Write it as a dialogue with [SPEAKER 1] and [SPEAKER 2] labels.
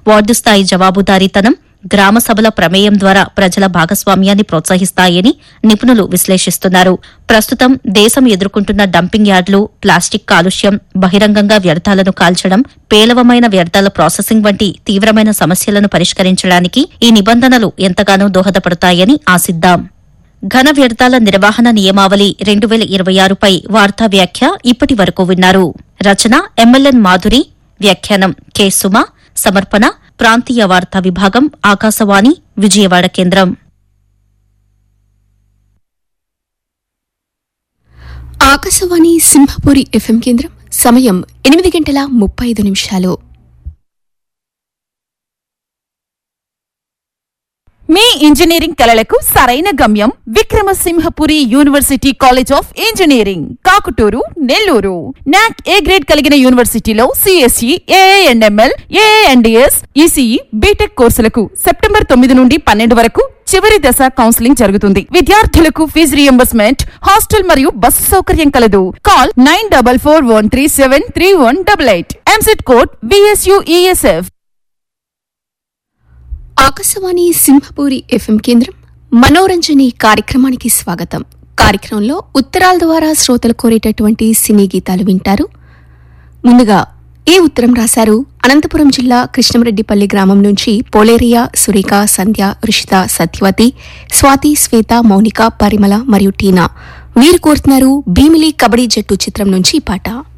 [SPEAKER 1] ward స్థాయి జవాబుదారీతనం గ్రామ సభల ప్రమేయం ద్వారా ప్రజల భాగస్వామ్యాన్ని ప్రోత్సహిస్తాయని నిపుణులు విశ్లేషిస్తున్నారు ప్రస్తుతం దేశం ఎదుర్కొంటున్న డంపింగ్ యార్డులు ప్లాస్టిక్ కాలుష్యం బహిరంగంగా వ్యర్థాలను కాల్చడం పేలవమైన వ్యర్థాల ప్రాసెసింగ్ వంటి తీవ్రమైన సమస్యలను పరిష్కరించడానికి ఈ నిబంధనలు ఎంతగానో దోహదపడతాయని ఆశిద్దాం ఘన వ్యర్థాల నిర్వహణ నియమావళి రెండు వేల ఇరవై ఆరుపై వార్తా వ్యాఖ్య ఇప్పటి వరకు విన్నారు రచన ఎంఎల్ఎన్ మాధురి వ్యాఖ్యానం కె సుమ సమర్పణ ప్రాంతీయ వార్తా విభాగం ఆకాశవాణి విజయవాడ కేంద్రం
[SPEAKER 2] ఆకాశవాణి సింహపురి ఎఫ్ఎం కేంద్రం సమయం ఎనిమిది గంటల ముప్పై ఐదు నిమిషాలు
[SPEAKER 3] మీ ఇంజనీరింగ్ కలలకు సరైన గమ్యం Vikramasimhapuri university college of engineering Kakutur Nellore NAAC A grade కలిగిన యూనివర్సిటీలో CSE AIML AIDS ECE BTech కోర్సులకు సెప్టెంబర్ తొమ్మిది నుండి పన్నెండు వరకు చివరి దశ కౌన్సిలింగ్ జరుగుతుంది విద్యార్థులకు ఫీజు రియంబర్స్మెంట్ హాస్టల్ మరియు బస్సు సౌకర్యం కలదు call nine double four one three seven three one double eight EAMCET code BSUESF
[SPEAKER 2] Akashvani Simhapuri FM కేంద్రం మనోరంజని కార్యక్రమానికి స్వాగతం కార్యక్రమంలో ఉత్తరాల ద్వారా శ్రోతలు కోరేటటువంటి సినీ గీతాలు వింటారు ముందుగా ఈ ఉత్తరం రాశారు అనంతపురం జిల్లా కృష్ణమరెడ్డిపల్లి గ్రామం నుంచి పోలేరియా సురేఖ సంధ్య రుషిత సత్యవతి స్వాతి శ్వేత మౌనిక పరిమళ మరియు టీనా వీరు కోరుతున్నారు భీమిలి కబడ్డీ జట్టు చిత్రం నుంచి ఈ పాట